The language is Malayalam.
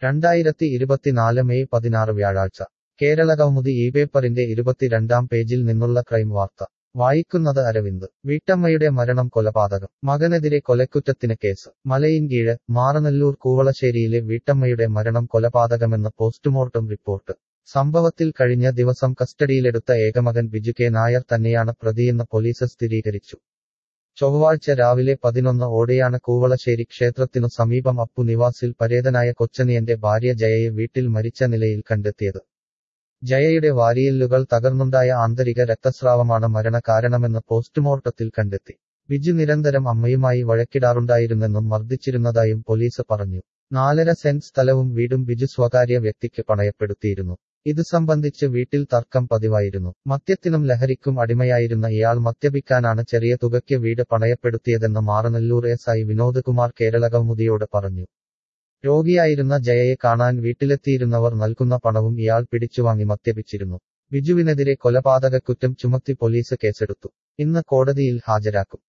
രണ്ടായിരത്തി ഇരുപത്തിനാല് മെയ് പതിനാറ് വ്യാഴാഴ്ച കേരളകൗമുദി ഈ പേപ്പറിന്റെ ഇരുപത്തിരണ്ടാം പേജിൽ നിന്നുള്ള ക്രൈം വാർത്ത വായിക്കുന്നത് അരവിന്ദ് വീട്ടമ്മയുടെ മരണം കൊലപാതകം മകനെതിരെ കൊലക്കുറ്റത്തിന് കേസ് മലയിൻകീഴ് മാറനല്ലൂർ കൂവളശ്ശേരിയിലെ വീട്ടമ്മയുടെ മരണം കൊലപാതകമെന്ന് പോസ്റ്റ്മോർട്ടം റിപ്പോർട്ട് സംഭവത്തിൽ കഴിഞ്ഞ ദിവസം കസ്റ്റഡിയിലെടുത്ത ഏകമകൻ ബിജു കെ നായർ തന്നെയാണ് പ്രതിയെന്ന് പോലീസ് സ്ഥിരീകരിച്ചു ചൊവ്വാഴ്ച രാവിലെ പതിനൊന്ന് ഓടെയാണ് കൂവളശ്ശേരി ക്ഷേത്രത്തിനു സമീപം അപ്പു നിവാസിൽ പരേതനായ കൊച്ചനിയന്റെ ഭാര്യ ജയയെ വീട്ടിൽ മരിച്ച നിലയിൽ കണ്ടെത്തിയത് ജയയുടെ വാരിയെല്ലുകൾ തകർന്നുണ്ടായ ആന്തരിക രക്തസ്രാവമാണ് മരണ കാരണമെന്ന് പോസ്റ്റ്മോർട്ടത്തിൽ കണ്ടെത്തി ബിജു നിരന്തരം അമ്മയുമായി വഴക്കിടാറുണ്ടായിരുന്നെന്നും മർദ്ദിച്ചിരുന്നതായും പോലീസ് പറഞ്ഞു നാലര സെന്റ് സ്ഥലവും വീടും ബിജു സ്വകാര്യ വ്യക്തിക്ക് പണയപ്പെടുത്തിയിരുന്നു ഇത് സംബന്ധിച്ച് വീട്ടിൽ തർക്കം പതിവായിരുന്നു മദ്യത്തിനും ലഹരിക്കും അടിമയായിരുന്ന ഇയാൾ മദ്യപിക്കാനാണ് ചെറിയ തുകയ്ക്ക് വീട് പണയപ്പെടുത്തിയതെന്ന് മാറനല്ലൂർ എസ് ഐ വിനോദ് കുമാർ കേരളകൗമുദിയോട് പറഞ്ഞു രോഗിയായിരുന്ന ജയയെ കാണാൻ വീട്ടിലെത്തിയിരുന്നവർ നൽകുന്ന പണവും ഇയാൾ പിടിച്ചുവാങ്ങി മദ്യപിച്ചിരുന്നു ബിജുവിനെതിരെ കൊലപാതകക്കുറ്റം ചുമത്തി പോലീസ് കേസെടുത്തു ഇന്ന് കോടതിയിൽ ഹാജരാക്കും